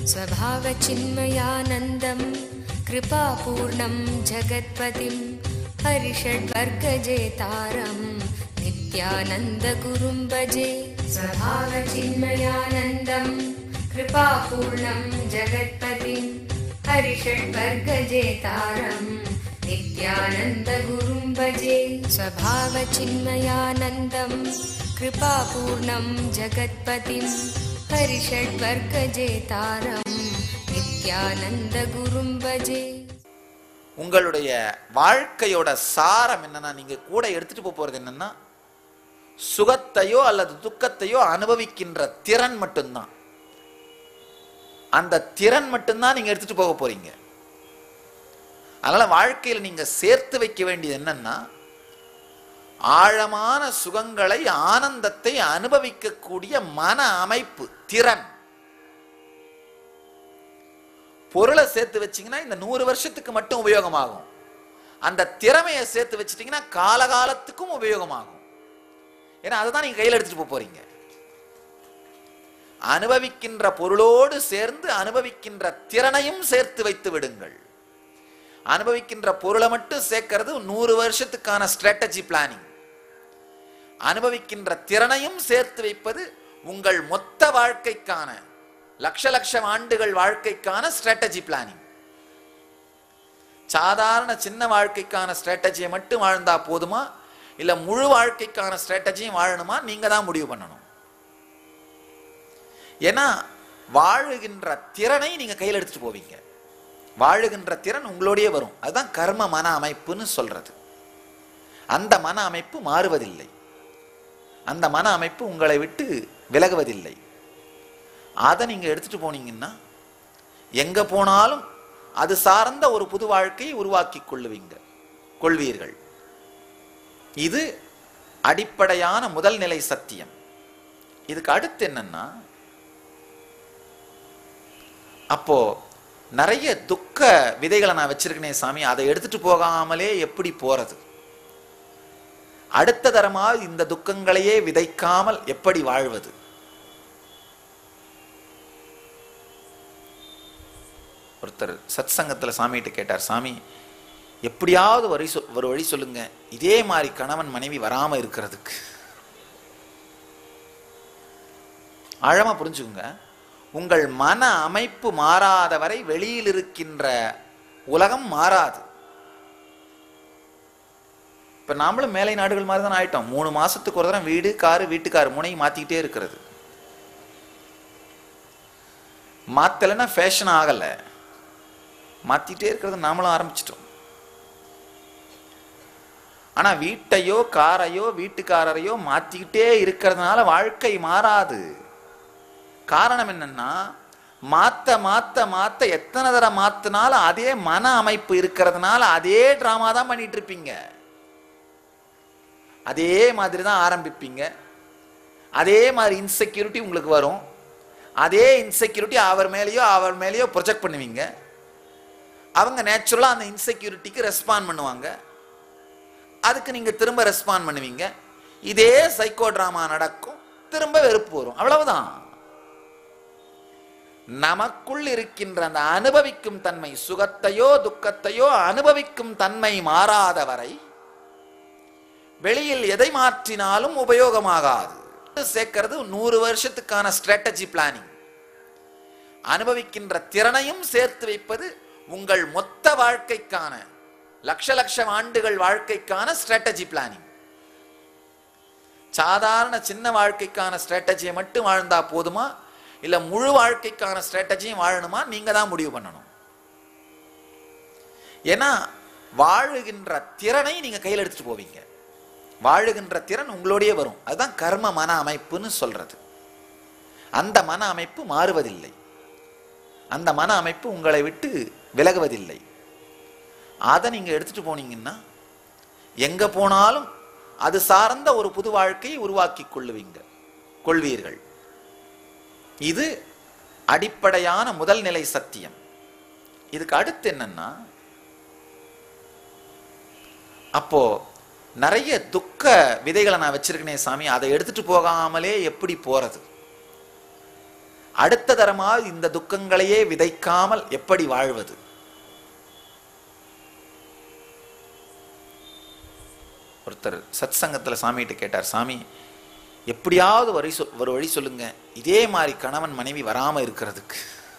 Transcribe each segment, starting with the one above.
स्वभावचिन्मयानन्दं कृपापूर्णं जगत्पतिं हरिषड्वर्गजेतारं नित्यानन्दगुरुं भजे स्वभावचिन्मयानन्दं कृपापूर्णं जगत्पतिं हरिषड्वर्गजेतारं नित्यानन्दगुरुं भजे स्वभावचिन्मयानन्दं कृपापूर्णं जगत्पतिं हरिषड्वर्गजेतारं नित्यानन्दगुरुं भजे உங்களுடைய வாழ்க்கையோட சாரம் என்னன்னா நீங்க கூட எடுத்துட்டு போக போறது என்னன்னா சுகத்தையோ அல்லது துக்கத்தையோ அனுபவிக்கின்ற திறன் மட்டும்தான் அந்த திறன் மட்டும்தான் நீங்க எடுத்துட்டு போக போறீங்க அதனால வாழ்க்கையில் நீங்க சேர்த்து வைக்க வேண்டியது என்னன்னா ஆழமான சுகங்களை ஆனந்தத்தை அனுபவிக்கக்கூடிய மன அமைப்பு திறன் பொருளை சேர்த்து வச்சீங்கன்னா இந்த நூறு வருஷத்துக்கு மட்டும் உபயோகமாகும் அந்த திறமையை சேர்த்து வச்சிட்டீங்கன்னா காலகாலத்துக்கும் உபயோகமாகும் ஏன்னா அதை தான் நீங்க கையில் எடுத்துட்டு போக போறீங்க அனுபவிக்கின்ற பொருளோடு சேர்ந்து அனுபவிக்கின்ற திறனையும் சேர்த்து வைத்து விடுங்கள் அனுபவிக்கின்ற பொருளை மட்டும் சேர்க்கிறது நூறு வருஷத்துக்கான ஸ்ட்ராட்டஜி பிளானிங் அனுபவிக்கின்ற திறனையும் சேர்த்து வைப்பது உங்கள் மொத்த வாழ்க்கைக்கான லட்ச லட்சம் ஆண்டுகள் வாழ்க்கைக்கான ஸ்ட்ராட்டஜி பிளானிங் சாதாரண சின்ன வாழ்க்கைக்கான ஸ்ட்ராட்டஜியை மட்டும் வாழ்ந்தா போதுமா இல்ல முழு வாழ்க்கைக்கான ஸ்ட்ராட்டஜியும் வாழணுமா நீங்க தான் முடிவு பண்ணணும் ஏன்னா வாழுகின்ற திறனை நீங்க கையில் எடுத்துட்டு போவீங்க வாழுகின்ற திறன் உங்களோடயே வரும் அதுதான் கர்ம மன அமைப்புன்னு சொல்றது அந்த மன அமைப்பு மாறுவதில்லை அந்த மன அமைப்பு உங்களை விட்டு விலகுவதில்லை அதை நீங்க எடுத்துட்டு போனீங்கன்னா எங்க போனாலும் அது சார்ந்த ஒரு புது வாழ்க்கையை உருவாக்கி கொள்ளுவீங்க கொள்வீர்கள் இது அடிப்படையான முதல் நிலை சத்தியம் இதுக்கு அடுத்து என்னன்னா அப்போ நிறைய துக்க விதைகளை நான் வச்சிருக்கனே சாமி அதை எடுத்துட்டு போகாமலே எப்படி போறது அடுத்த தரமாக இந்த துக்கங்களையே விதைக்காமல் எப்படி வாழ்வது ஒருத்தர் சத் சங்கத்துல சாமிகிட்ட கேட்டார் சாமி எப்படியாவது வழி சொல் ஒரு வழி சொல்லுங்க இதே மாதிரி கணவன் மனைவி வராம இருக்கிறதுக்கு ஆழமா புரிஞ்சுக்குங்க உங்கள் மன அமைப்பு மாறாத வரை வெளியில் இருக்கின்ற உலகம் மாறாது இப்ப நாமளும் மேலை நாடுகள் மாதிரி தான் ஆயிட்டோம் மூணு மாசத்துக்கு ஒரு தடவை வீடு காரு வீட்டுக்காரு முனை மாத்திக்கிட்டே இருக்கிறது மாத்தலைன்னா ஃபேஷன் ஆகலை மாத்திட்டே இருக்கிறது நாமளும் ஆரம்பிச்சிட்டோம் ஆனா வீட்டையோ காரையோ வீட்டுக்காரரையோ மாத்திக்கிட்டே இருக்கிறதுனால வாழ்க்கை மாறாது காரணம் என்னன்னா மாத்த மாத்த மாத்த எத்தனை தடவை மாத்தினாலும் அதே மன அமைப்பு இருக்கிறதுனால அதே டிராமா தான் பண்ணிட்டு இருப்பீங்க அதே மாதிரி தான் ஆரம்பிப்பீங்க அதே மாதிரி இன்செக்யூரிட்டி உங்களுக்கு வரும் அதே இன்செக்யூரிட்டி அவர் மேலேயோ அவர் மேலேயோ ப்ரொஜெக்ட் பண்ணுவீங்க அவங்க நேச்சுரலாக அந்த இன்செக்யூரிட்டிக்கு ரெஸ்பாண்ட் பண்ணுவாங்க அதுக்கு நீங்கள் திரும்ப ரெஸ்பாண்ட் பண்ணுவீங்க இதே சைக்கோ ட்ராமா நடக்கும் திரும்ப வெறுப்பு வரும் அவ்வளவுதான் நமக்குள் இருக்கின்ற அந்த அனுபவிக்கும் தன்மை சுகத்தையோ துக்கத்தையோ அனுபவிக்கும் தன்மை மாறாத வரை வெளியில் எதை மாற்றினாலும் உபயோகமாகாது சேர்க்கிறது நூறு வருஷத்துக்கான ஸ்ட்ராட்டஜி பிளானிங் அனுபவிக்கின்ற திறனையும் சேர்த்து வைப்பது உங்கள் மொத்த வாழ்க்கைக்கான லட்ச லட்சம் ஆண்டுகள் வாழ்க்கைக்கான ஸ்ட்ராட்டஜி பிளானிங் சாதாரண சின்ன வாழ்க்கைக்கான ஸ்ட்ராட்டஜியை மட்டும் வாழ்ந்தா போதுமா இல்ல முழு வாழ்க்கைக்கான ஸ்ட்ராட்டஜியும் வாழணுமா நீங்க தான் முடிவு பண்ணணும் ஏன்னா வாழுகின்ற திறனை நீங்க கையில் எடுத்துட்டு போவீங்க வாழுகின்ற திறன் உங்களோடயே வரும் அதுதான் கர்ம மன அமைப்புன்னு சொல்றது அந்த மன அமைப்பு மாறுவதில்லை அந்த மன அமைப்பு உங்களை விட்டு விலகுவதில்லை அதை நீங்க எடுத்துட்டு போனீங்கன்னா எங்க போனாலும் அது சார்ந்த ஒரு புது வாழ்க்கையை உருவாக்கி கொள்ளுவீங்க கொள்வீர்கள் இது அடிப்படையான முதல் நிலை சத்தியம் இதுக்கு அடுத்து என்னன்னா அப்போ நிறைய துக்க விதைகளை நான் வச்சிருக்கனே சாமி அதை எடுத்துட்டு போகாமலே எப்படி போறது அடுத்த தரமாக இந்த துக்கங்களையே விதைக்காமல் எப்படி வாழ்வது ஒருத்தர் சத் சங்கத்தில் சாமிகிட்ட கேட்டார் சாமி எப்படியாவது வழி சொல் ஒரு வழி சொல்லுங்க இதே மாதிரி கணவன் மனைவி வராம இருக்கிறதுக்கு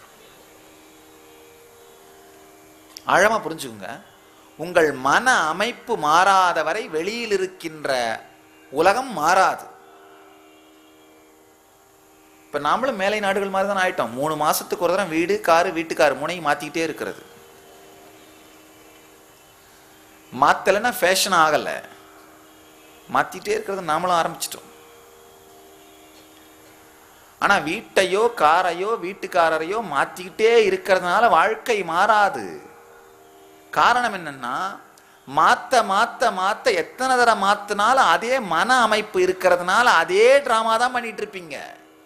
ஆழமா புரிஞ்சுக்குங்க உங்கள் மன அமைப்பு மாறாத வரை வெளியில் இருக்கின்ற உலகம் மாறாது இப்ப நாமளும் மேலை நாடுகள் மாதிரி தான் ஆயிட்டோம் மூணு மாசத்துக்கு ஒரு தடவை வீடு காரு வீட்டுக்காரு முனையும் மாத்திக்கிட்டே இருக்கிறது மாத்தலைன்னா ஃபேஷன் ஆகல மாத்திட்டே இருக்கிறது நாமளும் ஆரம்பிச்சிட்டோம் ஆனா வீட்டையோ காரையோ வீட்டுக்காரரையோ மாத்திக்கிட்டே இருக்கிறதுனால வாழ்க்கை மாறாது காரணம் என்னன்னா மாத்த மாத்த மாத்த எத்தனை தடவை மாத்தினாலும் அதே மன அமைப்பு இருக்கிறதுனால அதே டிராமா தான் பண்ணிட்டு இருப்பீங்க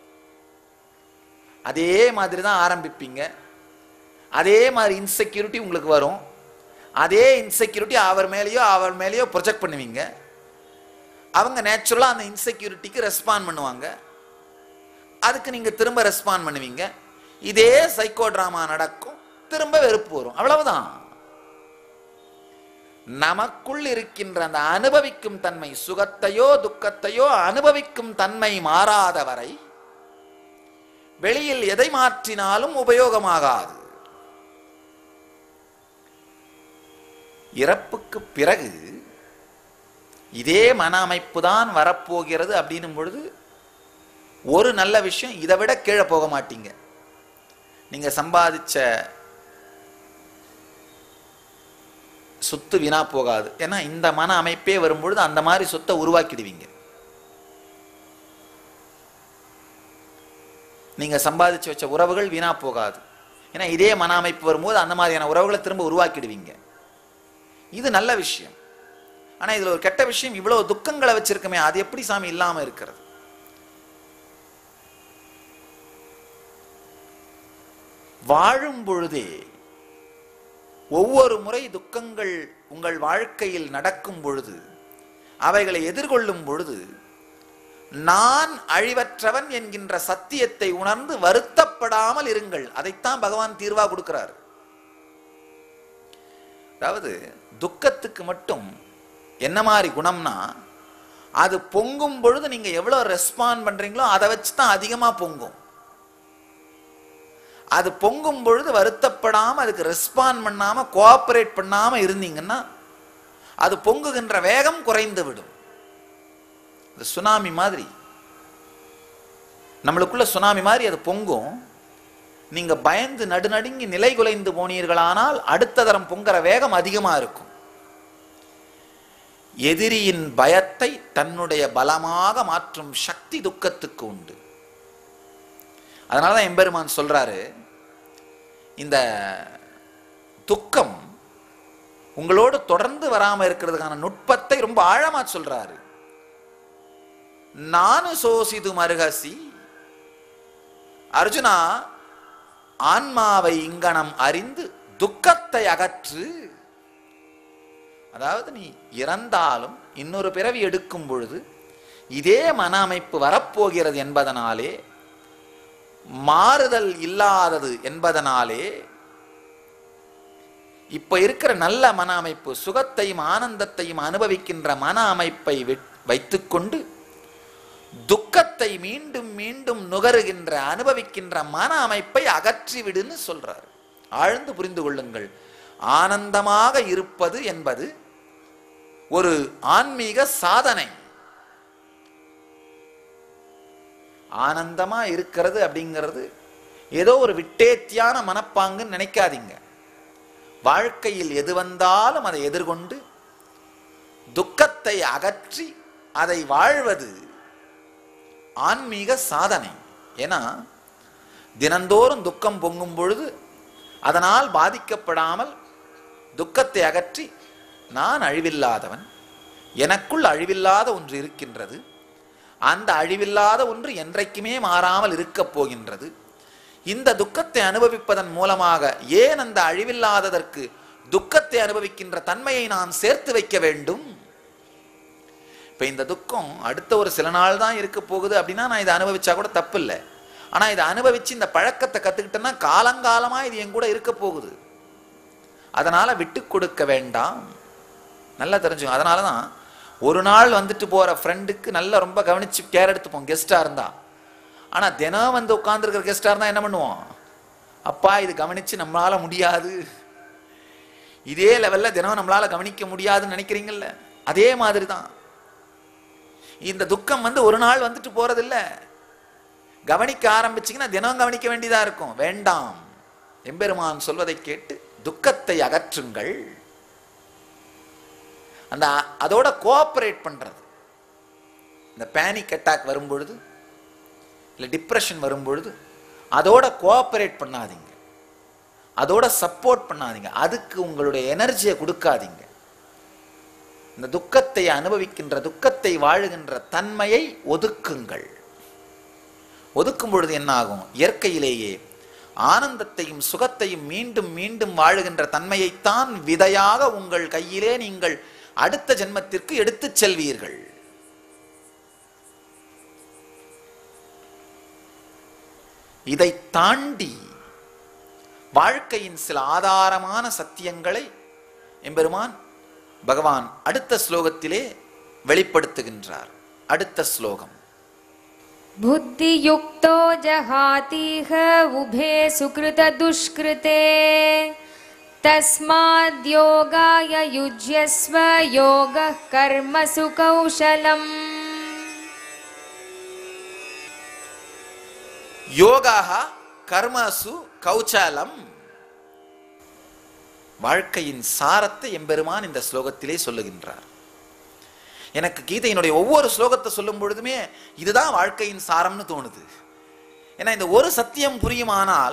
அதே மாதிரி தான் ஆரம்பிப்பீங்க அதே மாதிரி இன்செக்யூரிட்டி உங்களுக்கு வரும் அதே இன்செக்யூரிட்டி அவர் மேலேயோ அவர் மேலேயோ ப்ரொஜெக்ட் பண்ணுவீங்க அவங்க நேச்சுரலாக அந்த இன்செக்யூரிட்டிக்கு ரெஸ்பாண்ட் பண்ணுவாங்க அதுக்கு நீங்கள் திரும்ப ரெஸ்பாண்ட் பண்ணுவீங்க இதே சைக்கோ ட்ராமா நடக்கும் திரும்ப வெறுப்பு வரும் அவ்வளவுதான் நமக்குள் இருக்கின்ற அந்த அனுபவிக்கும் தன்மை சுகத்தையோ துக்கத்தையோ அனுபவிக்கும் தன்மை மாறாத வரை வெளியில் எதை மாற்றினாலும் உபயோகமாகாது இறப்புக்கு பிறகு இதே மன அமைப்பு தான் வரப்போகிறது அப்படின்னும் பொழுது ஒரு நல்ல விஷயம் இதை விட கீழே போக மாட்டீங்க நீங்க சம்பாதிச்ச சொத்து வீணா போகாது ஏன்னா இந்த மன அமைப்பே வரும்பொழுது அந்த மாதிரி சொத்தை உருவாக்கிடுவீங்க நீங்க சம்பாதிச்சு வச்ச உறவுகள் வீணா போகாது ஏன்னா இதே மன அமைப்பு வரும்போது அந்த மாதிரியான உறவுகளை திரும்ப உருவாக்கிடுவீங்க இது நல்ல விஷயம் ஆனா இதுல ஒரு கெட்ட விஷயம் இவ்வளவு துக்கங்களை வச்சிருக்கமே அது எப்படி சாமி இல்லாம இருக்கிறது வாழும் பொழுதே ஒவ்வொரு முறை துக்கங்கள் உங்கள் வாழ்க்கையில் நடக்கும் பொழுது அவைகளை எதிர்கொள்ளும் பொழுது நான் அழிவற்றவன் என்கின்ற சத்தியத்தை உணர்ந்து வருத்தப்படாமல் இருங்கள் அதைத்தான் பகவான் தீர்வா கொடுக்கிறார் அதாவது துக்கத்துக்கு மட்டும் என்ன மாதிரி குணம்னா அது பொங்கும் பொழுது நீங்க எவ்வளவு ரெஸ்பாண்ட் பண்றீங்களோ அதை வச்சு தான் அதிகமா பொங்கும் அது பொங்கும் பொழுது வருத்தப்படாம அதுக்கு ரெஸ்பாண்ட் பண்ணாம கோஆபரேட் பண்ணாம இருந்தீங்கன்னா அது பொங்குகின்ற வேகம் குறைந்து விடும் இது சுனாமி மாதிரி நம்மளுக்குள்ள சுனாமி மாதிரி அது பொங்கும் நீங்க பயந்து நடுநடுங்கி நிலை குலைந்து போனீர்களானால் அடுத்த தரம் பொங்குற வேகம் அதிகமா இருக்கும் எதிரியின் பயத்தை தன்னுடைய பலமாக மாற்றும் சக்தி துக்கத்துக்கு உண்டு அதனாலதான் எம்பெருமான் சொல்றாரு இந்த துக்கம் உங்களோடு தொடர்ந்து வராம இருக்கிறதுக்கான நுட்பத்தை ரொம்ப ஆழமா சொல்றாரு நானு சோசிது மருகசி அர்ஜுனா ஆன்மாவை இங்கனம் அறிந்து துக்கத்தை அகற்று அதாவது நீ இறந்தாலும் இன்னொரு பிறவி எடுக்கும் பொழுது இதே மன அமைப்பு வரப்போகிறது என்பதனாலே மாறுதல் இல்லாதது என்பதனாலே இப்ப இருக்கிற நல்ல மன அமைப்பு சுகத்தையும் ஆனந்தத்தையும் அனுபவிக்கின்ற மன அமைப்பை விட்- வைத்துக்கொண்டு துக்கத்தை மீண்டும் மீண்டும் நுகருகின்ற அனுபவிக்கின்ற மன அமைப்பை அகற்றிவிடுன்னு சொல்றார் ஆழ்ந்து புரிந்து கொள்ளுங்கள் ஆனந்தமாக இருப்பது என்பது ஒரு ஆன்மீக சாதனை ஆனந்தமா இருக்கிறது அப்படிங்கிறது ஏதோ ஒரு விட்டேத்தியான மனப்பாங்குன்னு நினைக்காதீங்க வாழ்க்கையில் எது வந்தாலும் அதை எதிர்கொண்டு துக்கத்தை அகற்றி அதை வாழ்வது ஆன்மீக சாதனை ஏன்னா தினந்தோறும் துக்கம் பொங்கும் பொழுது அதனால் பாதிக்கப்படாமல் துக்கத்தை அகற்றி நான் அழிவில்லாதவன் எனக்குள் அழிவில்லாத ஒன்று இருக்கின்றது அந்த அழிவில்லாத ஒன்று என்றைக்குமே மாறாமல் இருக்கப் போகின்றது இந்த துக்கத்தை அனுபவிப்பதன் மூலமாக ஏன் அந்த அழிவில்லாததற்கு துக்கத்தை அனுபவிக்கின்ற தன்மையை நான் சேர்த்து வைக்க வேண்டும் இப்ப இந்த துக்கம் அடுத்த ஒரு சில நாள் தான் இருக்க போகுது அப்படின்னா நான் இதை அனுபவிச்சா கூட தப்பு இல்லை ஆனா இதை அனுபவிச்சு இந்த பழக்கத்தை கத்துக்கிட்டேன்னா காலங்காலமா இது என் கூட இருக்க போகுது அதனால விட்டு கொடுக்க வேண்டாம் நல்லா தெரிஞ்சுங்க அதனால தான் ஒரு நாள் வந்துட்டு போற ஃப்ரெண்டுக்கு நல்லா ரொம்ப கவனிச்சு கேர் எடுத்துப்போம் கெஸ்டா இருந்தா ஆனா தினம் வந்து உட்காந்துருக்கிற கெஸ்டா இருந்தா என்ன பண்ணுவோம் அப்பா இது கவனிச்சு நம்மளால முடியாது இதே லெவல்ல தினம் நம்மளால கவனிக்க முடியாதுன்னு நினைக்கிறீங்கல்ல அதே மாதிரி தான் இந்த துக்கம் வந்து ஒரு நாள் வந்துட்டு போறதில்ல கவனிக்க ஆரம்பிச்சீங்கன்னா தினம் கவனிக்க வேண்டியதா இருக்கும் வேண்டாம் எம்பெருமான் சொல்வதை கேட்டு துக்கத்தை அகற்றுங்கள் அந்த அதோட கோஆபரேட் பண்றது இந்த பேனிக் அட்டாக் வரும்பொழுது இல்லை டிப்ரெஷன் வரும்பொழுது அதோட கோஆபரேட் பண்ணாதீங்க அதோட சப்போர்ட் பண்ணாதீங்க அதுக்கு உங்களுடைய எனர்ஜியை கொடுக்காதீங்க இந்த துக்கத்தை அனுபவிக்கின்ற துக்கத்தை வாழுகின்ற தன்மையை ஒதுக்குங்கள் ஒதுக்கும் பொழுது என்ன ஆகும் இயற்கையிலேயே ஆனந்தத்தையும் சுகத்தையும் மீண்டும் மீண்டும் வாழுகின்ற தன்மையைத்தான் விதையாக உங்கள் கையிலே நீங்கள் அடுத்த ஜென்மத்திற்கு எடுத்துச் செல்வீர்கள் இதை தாண்டி வாழ்க்கையின் சில ஆதாரமான சத்தியங்களை எம்பெருமான் பகவான் அடுத்த ஸ்லோகத்திலே வெளிப்படுத்துகின்றார் அடுத்த ஸ்லோகம் बुद्धियुक्तो जहातीह उभे सुकृतदुष्कृते तस्माद्योगाय युज्यस्व योगः कर्मसु कौशलम् யோகாக கர்மசு கௌச்சாலம் வாழ்க்கையின் சாரத்தை எம்பெருமான் இந்த ஸ்லோகத்திலே சொல்லுகின்றார் எனக்கு கீதையினுடைய ஒவ்வொரு ஸ்லோகத்தை சொல்லும் பொழுதுமே இதுதான் வாழ்க்கையின் சாரம்னு தோணுது ஏன்னா இந்த ஒரு சத்தியம் புரியுமானால்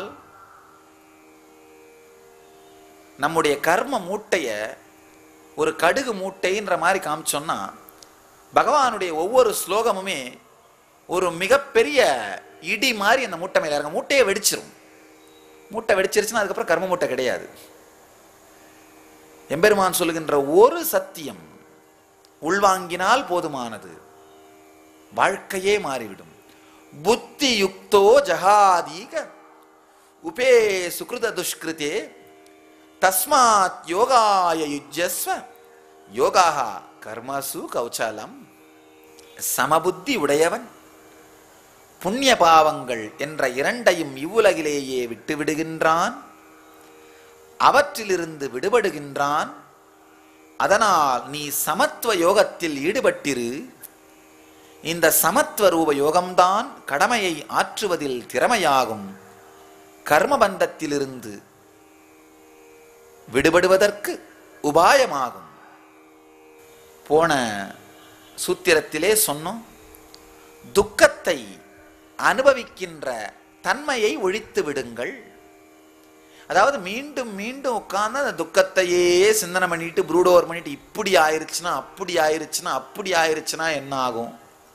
நம்முடைய கர்ம மூட்டைய ஒரு கடுகு மூட்டைன்ற மாதிரி காமிச்சோம்னா பகவானுடைய ஒவ்வொரு ஸ்லோகமுமே ஒரு மிகப்பெரிய இடி மாதிரி அந்த மூட்டை மேல இறங்க மூட்டையை வெடிச்சிரும் மூட்டை வெடிச்சிருச்சுன்னா அதுக்கப்புறம் கர்ம மூட்டை கிடையாது எம்பெருமான் சொல்லுகின்ற ஒரு சத்தியம் உள்வாங்கினால் போதுமானது வாழ்க்கையே மாறிவிடும் புத்தி யுக்தோ ஜகாதீக உபே சுகிருத துஷ்கிருதே தஸ்மாத் யோகாய யுஜஸ்வ யோகாக கர்மசு கௌச்சாலம் சமபுத்தி உடையவன் புண்ணிய பாவங்கள் என்ற இரண்டையும் இவ்வுலகிலேயே விட்டு விடுகின்றான் அவற்றிலிருந்து விடுபடுகின்றான் அதனால் நீ சமத்துவ யோகத்தில் ஈடுபட்டிரு இந்த சமத்துவ ரூப யோகம்தான் கடமையை ஆற்றுவதில் திறமையாகும் கர்மபந்தத்திலிருந்து விடுபடுவதற்கு உபாயமாகும் போன சூத்திரத்திலே சொன்னோம் துக்கத்தை அனுபவிக்கின்ற தன்மையை ஒழித்து விடுங்கள் அதாவது மீண்டும் மீண்டும் உட்கார்ந்து அந்த துக்கத்தையே சிந்தனை பண்ணிட்டு ப்ரூடோவர் பண்ணிட்டு இப்படி ஆயிருச்சுன்னா அப்படி ஆயிருச்சுன்னா அப்படி ஆயிருச்சுன்னா என்ன ஆகும்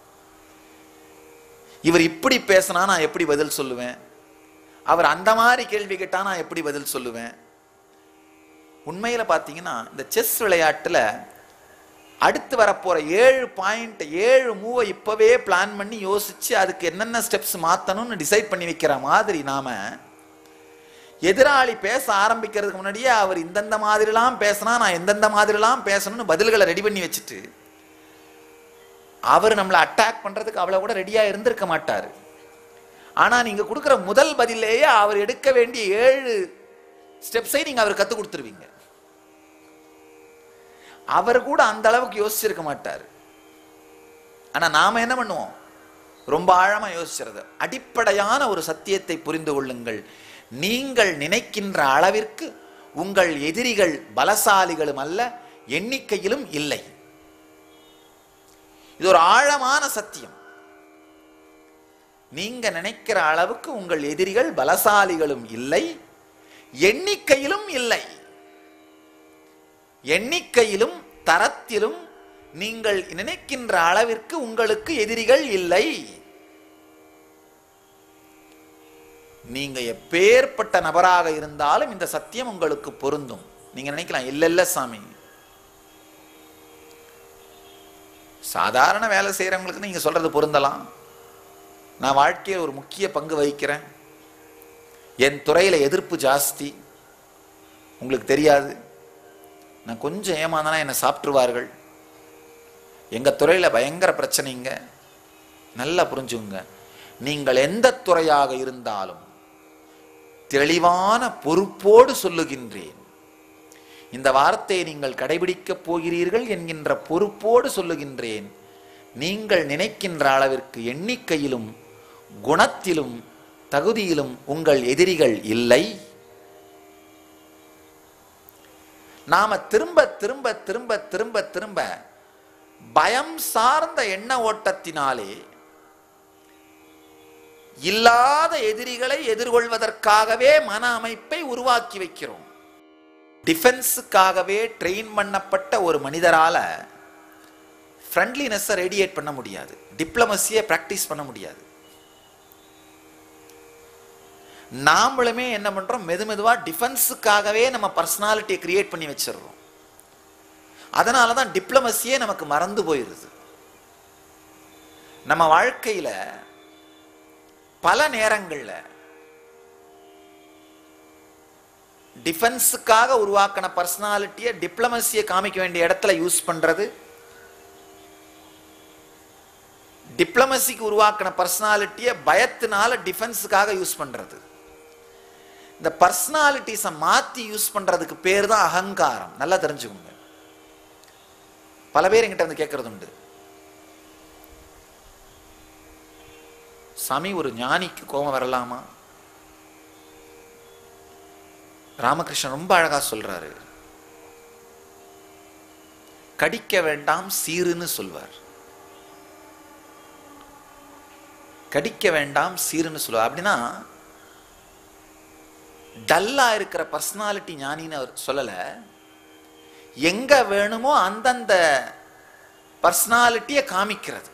இவர் இப்படி பேசினா நான் எப்படி பதில் சொல்லுவேன் அவர் அந்த மாதிரி கேள்வி கேட்டா நான் எப்படி பதில் சொல்லுவேன் உண்மையில பாத்தீங்கன்னா இந்த செஸ் விளையாட்டுல அடுத்து வரப்போற ஏழு பாயிண்ட் ஏழு மூவை இப்பவே பிளான் பண்ணி யோசிச்சு அதுக்கு என்னென்ன ஸ்டெப்ஸ் மாத்தணும்னு டிசைட் பண்ணி வைக்கிற மாதிரி நாம எதிராளி பேச ஆரம்பிக்கிறதுக்கு முன்னாடியே அவர் இந்தந்த மாதிரிலாம் பேசினா நான் எந்தெந்த மாதிரிலாம் பேசணும்னு பதில்களை ரெடி பண்ணி வச்சுட்டு அவர் நம்மளை அட்டாக் பண்றதுக்கு அவ்வளவு கூட ரெடியா இருந்திருக்க மாட்டாரு ஆனா நீங்க கொடுக்குற முதல் பதிலேயே அவர் எடுக்க வேண்டிய ஏழு ஸ்டெப்ஸை நீங்க அவர் கத்து கொடுத்துருவீங்க அவர் கூட அந்த அளவுக்கு யோசிச்சிருக்க மாட்டார் ஆனா நாம என்ன பண்ணுவோம் ரொம்ப ஆழமா யோசிக்கிறது அடிப்படையான ஒரு சத்தியத்தை புரிந்து கொள்ளுங்கள் நீங்கள் நினைக்கின்ற அளவிற்கு உங்கள் எதிரிகள் பலசாலிகளும் அல்ல எண்ணிக்கையிலும் இல்லை இது ஒரு ஆழமான சத்தியம் நீங்க நினைக்கிற அளவுக்கு உங்கள் எதிரிகள் பலசாலிகளும் இல்லை எண்ணிக்கையிலும் இல்லை எண்ணிக்கையிலும் தரத்திலும் நீங்கள் நினைக்கின்ற அளவிற்கு உங்களுக்கு எதிரிகள் இல்லை நீங்க எப்பேற்பட்ட நபராக இருந்தாலும் இந்த சத்தியம் உங்களுக்கு பொருந்தும் நீங்க நினைக்கலாம் இல்ல இல்ல சாமி சாதாரண வேலை செய்யறவங்களுக்கு நீங்க சொல்றது பொருந்தலாம் நான் வாழ்க்கையில் ஒரு முக்கிய பங்கு வகிக்கிறேன் என் துறையில எதிர்ப்பு ஜாஸ்தி உங்களுக்கு தெரியாது நான் கொஞ்சம் ஏமாந்தனா என்னை சாப்பிட்டுருவார்கள் எங்க துறையில பயங்கர பிரச்சனைங்க நல்லா புரிஞ்சுங்க நீங்கள் எந்த துறையாக இருந்தாலும் தெளிவான பொறுப்போடு சொல்லுகின்றேன் இந்த வார்த்தையை நீங்கள் கடைபிடிக்கப் போகிறீர்கள் என்கின்ற பொறுப்போடு சொல்லுகின்றேன் நீங்கள் நினைக்கின்ற அளவிற்கு எண்ணிக்கையிலும் குணத்திலும் தகுதியிலும் உங்கள் எதிரிகள் இல்லை நாம திரும்ப திரும்ப திரும்ப திரும்ப திரும்ப பயம் சார்ந்த எண்ண ஓட்டத்தினாலே இல்லாத எதிரிகளை எதிர்கொள்வதற்காகவே மன அமைப்பை உருவாக்கி வைக்கிறோம் டிஃபென்ஸுக்காகவே ட்ரெயின் பண்ணப்பட்ட ஒரு மனிதரால ஃப்ரெண்ட்லினஸை ரேடியேட் பண்ண முடியாது டிப்ளமசியை ப்ராக்டிஸ் பண்ண முடியாது நாமளுமே என்ன பண்றோம் மெது மெதுவா டிஃபென்ஸுக்காகவே நம்ம பர்சனாலிட்டியை கிரியேட் பண்ணி வச்சிடுறோம் அதனால தான் டிப்ளமசியே நமக்கு மறந்து போயிருது நம்ம வாழ்க்கையில பல நேரங்கள்ல டிஃபென்ஸுக்காக உருவாக்கின பர்சனாலிட்டியை டிப்ளமசியை காமிக்க வேண்டிய இடத்துல யூஸ் பண்றது டிப்ளமசிக்கு உருவாக்கின பர்சனாலிட்டியை பயத்தினால டிஃபென்ஸுக்காக யூஸ் பண்றது இந்த பர்சனாலிட்டிஸை மாத்தி யூஸ் பண்றதுக்கு பேர் தான் அகங்காரம் நல்லா தெரிஞ்சுக்கோங்க பல பேர் என்கிட்ட வந்து கேட்கறது உண்டு சாமி ஒரு ஞானிக்கு கோபம் வரலாமா ராமகிருஷ்ணன் ரொம்ப அழகா சொல்றாரு கடிக்க வேண்டாம் சீருன்னு சொல்வார் கடிக்க வேண்டாம் சீருன்னு சொல்லுவார் அப்படின்னா டல்லா இருக்கிற பர்சனாலிட்டி ஞானின்னு அவர் சொல்லல எங்க வேணுமோ அந்தந்த பர்சனாலிட்டியை காமிக்கிறது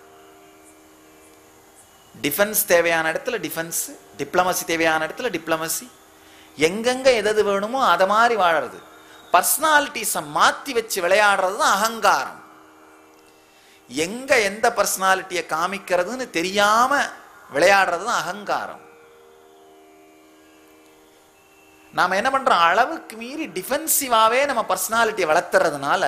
டிஃபென்ஸ் தேவையான இடத்துல டிஃபென்ஸ் டிப்ளமசி தேவையான இடத்துல டிப்ளமசி எங்கெங்க எதது வேணுமோ அதை மாதிரி வாழறது பர்சனாலிட்டிஸை மாத்தி வச்சு விளையாடுறது தான் அகங்காரம் எங்க எந்த பர்சனாலிட்டியை காமிக்கிறதுன்னு தெரியாம விளையாடுறது தான் அகங்காரம் நாம என்ன பண்றோம் அளவுக்கு மீறி டிஃபென்சிவாவே நம்ம பர்சனாலிட்டியை வளர்த்துறதுனால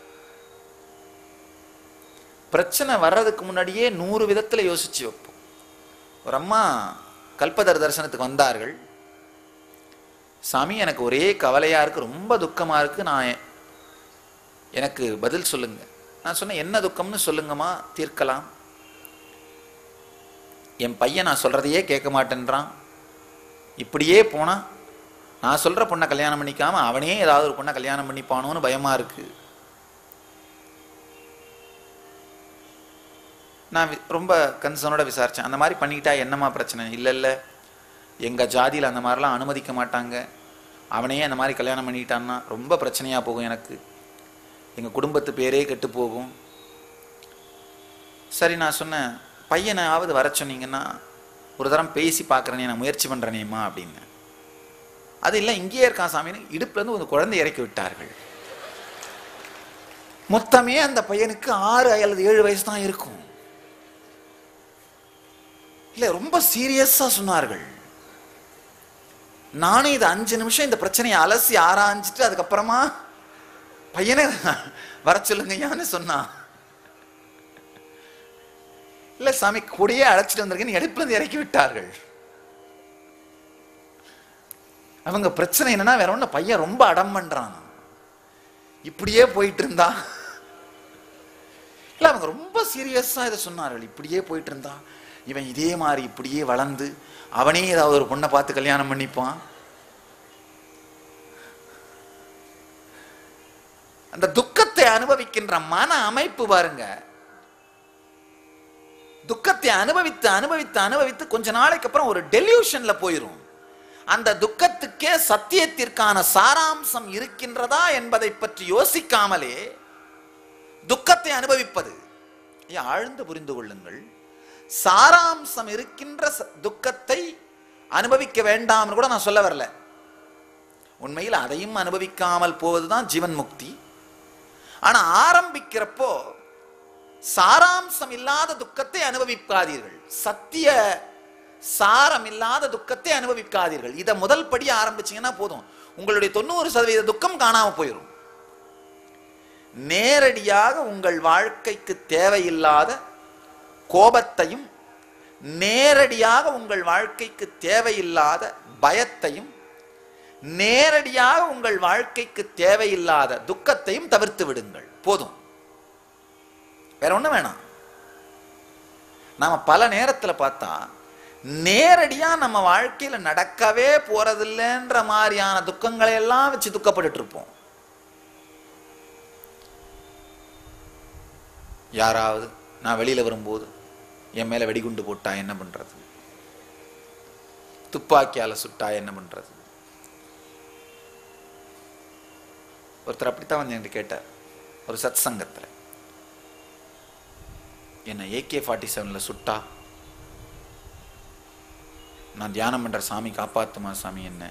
பிரச்சனை வர்றதுக்கு முன்னாடியே நூறு விதத்துல யோசிச்சு வைப்போம் ஒரு அம்மா கல்பதர் தரிசனத்துக்கு வந்தார்கள் சாமி எனக்கு ஒரே கவலையா இருக்கு ரொம்ப துக்கமா இருக்கு நான் எனக்கு பதில் சொல்லுங்க நான் சொன்னேன் என்ன துக்கம்னு சொல்லுங்கம்மா தீர்க்கலாம் என் பையன் நான் சொல்றதையே கேட்க மாட்டேன்றான் இப்படியே போனா நான் சொல்ற பொண்ணை கல்யாணம் பண்ணிக்காம அவனே ஏதாவது ஒரு பொண்ணை கல்யாணம் பண்ணிப்பானோன்னு பயமா இருக்கு நான் வி- ரொம்ப கன்சர்னோட விசாரிச்சேன் அந்த மாதிரி பண்ணிக்கிட்டா என்னம்மா பிரச்சனை இல்லை இல்லை எங்கள் ஜாதியில் அந்த மாதிரிலாம் அனுமதிக்க மாட்டாங்க அவனையே அந்த மாதிரி கல்யாணம் பண்ணிக்கிட்டான்னா ரொம்ப பிரச்சனையாக போகும் எனக்கு எங்கள் குடும்பத்து பேரே கெட்டு போகும் சரி நான் சொன்னேன் பையனாவது வர சொன்னீங்கன்னா ஒரு தரம் பேசி பார்க்குறேனே நான் முயற்சி பண்ணுறேனேம்மா அப்படின்னு அது இல்லை இங்கேயே இருக்கான் சாமின்னு இடுப்புலேருந்து ஒரு குழந்தை இறக்கி விட்டார்கள் மொத்தமே அந்த பையனுக்கு ஆறு அல்லது ஏழு வயசு தான் இருக்கும் இல்ல ரொம்ப சீரியஸா சொன்னார்கள் நானே இது அஞ்சு நிமிஷம் இந்த பிரச்சனையை அலசி ஆராய்ஞ்சிட்டு அதுக்கப்புறமா பையனை வர சொல்லுங்கய்யான்னு சொன்னான் இல்ல சாமி கூடயே அழைச்சிட்டு வந்திருக்கேன் எடுப்புல இருந்து இறக்கி விட்டார்கள் அவங்க பிரச்சனை என்னன்னா வேற ஒண்ணு பையன் ரொம்ப அடம் பண்றான் இப்படியே போயிட்டு இருந்தா இல்ல அவங்க ரொம்ப சீரியஸா இதை சொன்னார்கள் இப்படியே போயிட்டு இருந்தா இவன் இதே மாதிரி இப்படியே வளர்ந்து அவனே ஏதாவது ஒரு பொண்ணை பார்த்து கல்யாணம் பண்ணிப்பான் அந்த துக்கத்தை அனுபவிக்கின்ற மன அமைப்பு பாருங்க துக்கத்தை அனுபவித்து அனுபவித்து அனுபவித்து கொஞ்ச நாளைக்கு அப்புறம் ஒரு டெலியூஷன்ல போயிரும் அந்த துக்கத்துக்கே சத்தியத்திற்கான சாராம்சம் இருக்கின்றதா என்பதை பற்றி யோசிக்காமலே துக்கத்தை அனுபவிப்பது ஐயா, ஆழ்ந்து புரிந்து கொள்ளுங்கள் சாராம்சம் இருக்கின்ற ச- துக்கத்தை அனுபவிக்க வேண்டாம்னு கூட நான் சொல்ல வரல உண்மையில் அதையும் அனுபவிக்காமல் போவதுதான் ஜீவன் முக்தி ஆனா ஆரம்பிக்கிறப்போ சாராம்சம் இல்லாத துக்கத்தை அனுபவிக்காதீர்கள் சத்திய சாரம் இல்லாத துக்கத்தை அனுபவிக்காதீர்கள் இதை முதல் படி ஆரம்பிச்சீங்கன்னா போதும் உங்களுடைய தொண்ணூறு சதவீத துக்கம் காணாம போயிடும் நேரடியாக உங்கள் வாழ்க்கைக்கு தேவையில்லாத கோபத்தையும் நேரடியாக உங்கள் வாழ்க்கைக்கு தேவையில்லாத பயத்தையும் நேரடியாக உங்கள் வாழ்க்கைக்கு தேவையில்லாத துக்கத்தையும் தவிர்த்து விடுங்கள் போதும் வேற ஒண்ணும் வேணாம் நாம பல நேரத்துல பார்த்தா நேரடியா நம்ம வாழ்க்கையில நடக்கவே போறதில்லைன்ற மாதிரியான துக்கங்களை எல்லாம் வச்சு துக்கப்பட்டுட்டு இருப்போம் யாராவது நான் வெளியில வரும்போது என் மேல வெடிகுண்டு போட்டா என்ன பண்றது துப்பாக்கியால சுட்டா என்ன பண்றது ஒருத்தர் அப்படித்தான் வந்து என்கிட்ட கேட்டார் ஒரு சத் சங்கத்துல என்ன ஏகே ஃபார்ட்டி செவனில் சுட்டா நான் தியானம் பண்ற சாமி காப்பாத்துமா சாமி என்ன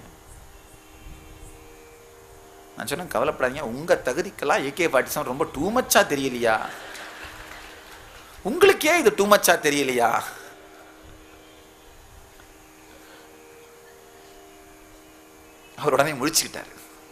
நான் சொன்னேன் கவலைப்படாதீங்க உங்க தகுதிக்கெல்லாம் ஏகே ஃபார்ட்டி செவன் ரொம்ப டூ மச்சா தெரியலையா உங்களுக்கே இது டூ மச்சா தெரியலையா அவர் உடனே முழிச்சுக்கிட்டாரு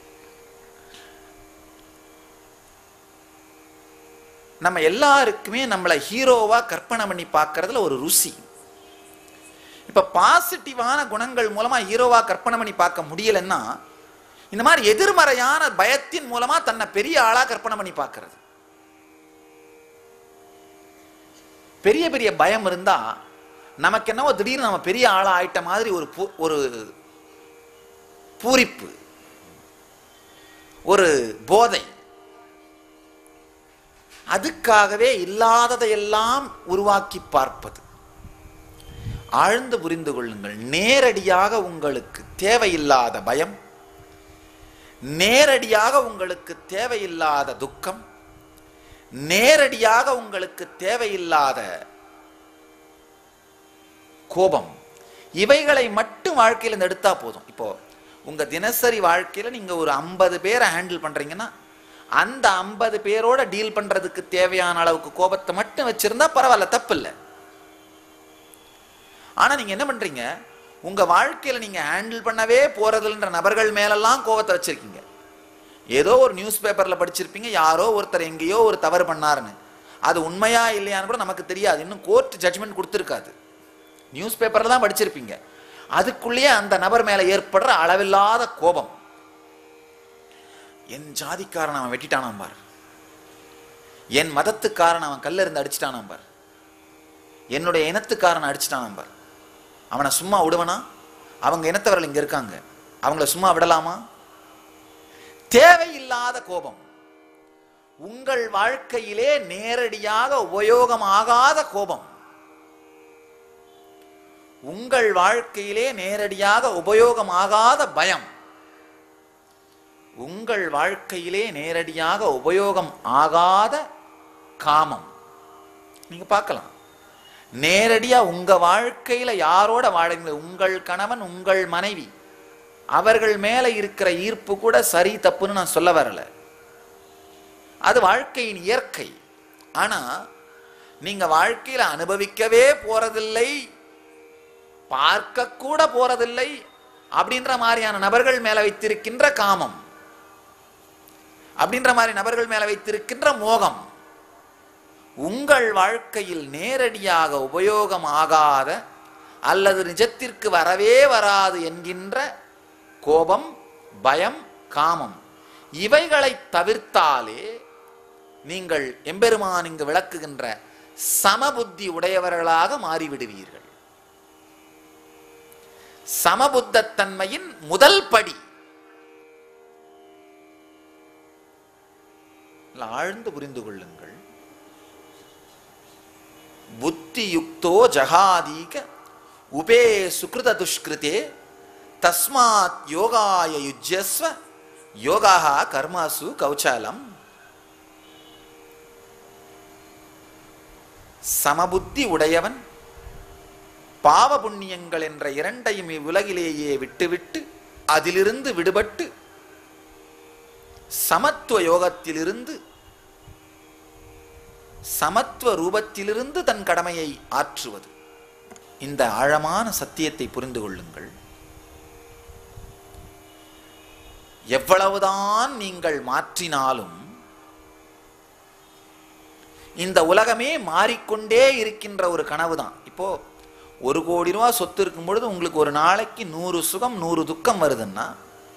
நம்ம எல்லாருக்குமே நம்மளை ஹீரோவா கற்பனை பண்ணி பார்க்கறதுல ஒரு ருசி இப்ப பாசிட்டிவான குணங்கள் மூலமா ஹீரோவா கற்பனை பண்ணி பார்க்க முடியலன்னா இந்த மாதிரி எதிர்மறையான பயத்தின் மூலமா தன்னை பெரிய ஆளா கற்பனை பண்ணி பார்க்கிறது பெரிய பெரிய பயம் இருந்தா நமக்கு என்னவோ திடீர்னு நம்ம பெரிய ஆளா ஆயிட்ட மாதிரி ஒரு பூ- ஒரு பூரிப்பு ஒரு போதை அதுக்காகவே இல்லாததையெல்லாம் உருவாக்கி பார்ப்பது ஆழ்ந்து புரிந்து கொள்ளுங்கள் நேரடியாக உங்களுக்கு தேவையில்லாத பயம் நேரடியாக உங்களுக்கு தேவையில்லாத துக்கம் நேரடியாக உங்களுக்கு தேவையில்லாத கோபம் இவைகளை மட்டும் வாழ்க்கையில இருந்து எடுத்தா போதும் இப்போ உங்க தினசரி வாழ்க்கையில நீங்க ஒரு ஐம்பது பேரை ஹேண்டில் பண்றீங்கன்னா அந்த ஐம்பது பேரோட டீல் பண்றதுக்கு தேவையான அளவுக்கு கோபத்தை மட்டும் வச்சிருந்தா பரவாயில்ல தப்பு இல்லை ஆனா நீங்க என்ன பண்றீங்க உங்க வாழ்க்கையில நீங்க ஹேண்டில் பண்ணவே போறதுன்ற நபர்கள் மேலெல்லாம் கோபத்தை வச்சிருக்கீங்க ஏதோ ஒரு நியூஸ் பேப்பர்ல படிச்சிருப்பீங்க யாரோ ஒருத்தர் எங்கேயோ ஒரு தவறு பண்ணாருன்னு அது உண்மையா இல்லையான்னு கூட நமக்கு தெரியாது இன்னும் கோர்ட் ஜட்ஜ்மெண்ட் கொடுத்துருக்காது நியூஸ் பேப்பர்ல தான் படிச்சிருப்பீங்க அதுக்குள்ளேயே அந்த நபர் மேல ஏற்படுற அளவில்லாத கோபம் என் ஜாதிக்காரன் அவன் வெட்டிட்டானாம் பார் என் மதத்துக்காரன் அவன் கல்ல இருந்து அடிச்சிட்டானாம் பார் என்னுடைய இனத்துக்காரன் அடிச்சிட்டானாம் பார் அவனை சும்மா விடுவனா அவங்க இனத்தவர்கள் இங்க இருக்காங்க அவங்கள சும்மா விடலாமா தேவையில்லாத கோபம் உங்கள் வாழ்க்கையிலே நேரடியாக உபயோகமாகாத கோபம் உங்கள் வாழ்க்கையிலே நேரடியாக உபயோகமாகாத பயம் உங்கள் வாழ்க்கையிலே நேரடியாக உபயோகம் ஆகாத காமம் நீங்க பார்க்கலாம் நேரடியா உங்க வாழ்க்கையில யாரோட வாழுங்க உங்கள் கணவன் உங்கள் மனைவி அவர்கள் மேல இருக்கிற ஈர்ப்பு கூட சரி தப்புன்னு நான் சொல்ல வரல அது வாழ்க்கையின் இயற்கை ஆனா நீங்க வாழ்க்கையில அனுபவிக்கவே போறதில்லை பார்க்க கூட போறதில்லை அப்படின்ற மாதிரியான நபர்கள் மேல வைத்திருக்கின்ற காமம் அப்படின்ற மாதிரி நபர்கள் மேல வைத்திருக்கின்ற மோகம் உங்கள் வாழ்க்கையில் நேரடியாக உபயோகம் ஆகாத அல்லது நிஜத்திற்கு வரவே வராது என்கின்ற கோபம் பயம் காமம் இவைகளை தவிர்த்தாலே நீங்கள் எம்பெருமான் இங்கு விளக்குகின்ற சமபுத்தி உடையவர்களாக மாறிவிடுவீர்கள் சமபுத்தன்மையின் முதல் படி ஆழ்ந்து புரிந்து கொள்ளுங்கள் புத்தியுக்தோ ஜகாதீக உபே சுகிருத துஷ்கிருதே தஸ்மாத் யோகாய யுஜ்யஸ்வ யோகா கர்மாசு கௌச்சாலம் சமபுத்தி உடையவன் பாவ புண்ணியங்கள் என்ற இரண்டையும் இவ்வுலகிலேயே விட்டுவிட்டு அதிலிருந்து விடுபட்டு சமத்துவ யோகத்திலிருந்து சமத்துவ ரூபத்திலிருந்து தன் கடமையை ஆற்றுவது இந்த ஆழமான சத்தியத்தை புரிந்து கொள்ளுங்கள் எவ்வளவுதான் நீங்கள் மாற்றினாலும் இந்த உலகமே மாறிக்கொண்டே இருக்கின்ற ஒரு கனவு தான் இப்போ ஒரு கோடி ரூபா சொத்து இருக்கும் பொழுது உங்களுக்கு ஒரு நாளைக்கு நூறு சுகம் நூறு துக்கம் வருதுன்னா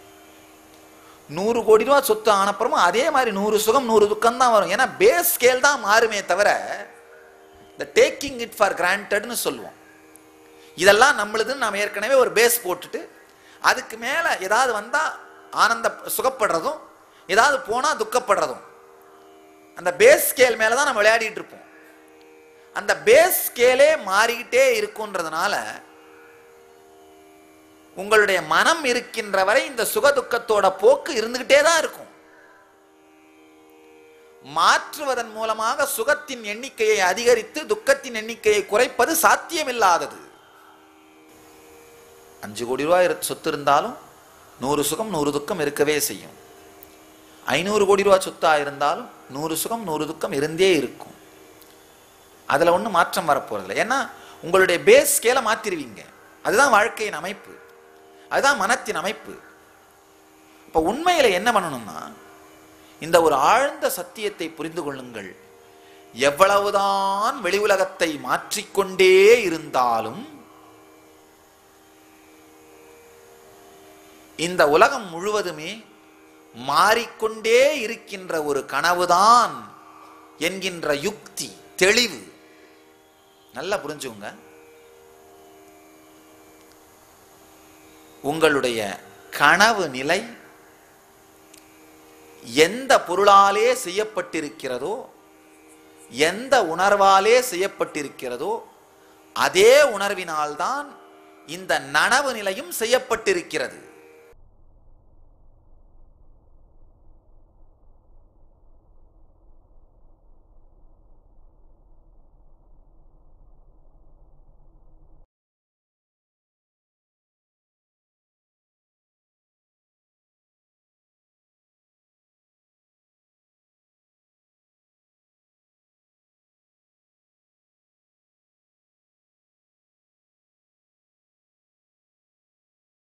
நூறு கோடி ரூபா சொத்து ஆனப்புறமும் அதே மாதிரி நூறு சுகம் நூறு துக்கம் தான் வரும் ஏன்னா பேஸ் ஸ்கேல் தான் மாறுமே தவிர இந்த டேக்கிங் இட் ஃபார் கிராண்டட்னு சொல்லுவோம் இதெல்லாம் நம்மளுதுன்னு நாம் ஏற்கனவே ஒரு பேஸ் போட்டுட்டு அதுக்கு மேலே ஏதாவது வந்தால் ஆனந்த சுகப்படுறதும் ஏதாவது போனால் துக்கப்படுறதும் அந்த பேஸ் ஸ்கேல் மேலே தான் நம்ம விளையாடிட்டு இருப்போம் அந்த பேஸ் ஸ்கேலே மாறிக்கிட்டே இருக்குன்றதுனால உங்களுடைய மனம் இருக்கின்ற வரை இந்த சுகதுக்கத்தோட போக்கு இருந்துகிட்டே தான் இருக்கும் மாற்றுவதன் மூலமாக சுகத்தின் எண்ணிக்கையை அதிகரித்து துக்கத்தின் எண்ணிக்கையை குறைப்பது சாத்தியமில்லாதது அஞ்சு கோடி ரூபாய் இரு- சொத்து இருந்தாலும் நூறு சுகம் நூறு துக்கம் இருக்கவே செய்யும் ஐநூறு கோடி ரூபாய் சொத்தா இருந்தாலும் நூறு சுகம் நூறு துக்கம் இருந்தே இருக்கும் அதுல ஒன்றும் மாற்றம் வரப்போறதில்லை ஏன்னா உங்களுடைய பேஸ் ஸ்கேலை மாத்திருவீங்க அதுதான் வாழ்க்கையின் அமைப்பு அதுதான் மனத்தின் அமைப்பு இப்போ உண்மையில என்ன பண்ணணும்னா இந்த ஒரு ஆழ்ந்த சத்தியத்தை புரிந்து கொள்ளுங்கள் எவ்வளவுதான் வெளி உலகத்தை மாற்றிக்கொண்டே இருந்தாலும் இந்த உலகம் முழுவதுமே மாறிக்கொண்டே இருக்கின்ற ஒரு கனவுதான் என்கின்ற யுக்தி தெளிவு நல்லா புரிஞ்சுங்க உங்களுடைய கனவு நிலை எந்த பொருளாலே செய்யப்பட்டிருக்கிறதோ எந்த உணர்வாலே செய்யப்பட்டிருக்கிறதோ அதே உணர்வினால்தான் இந்த நனவு நிலையும் செய்யப்பட்டிருக்கிறது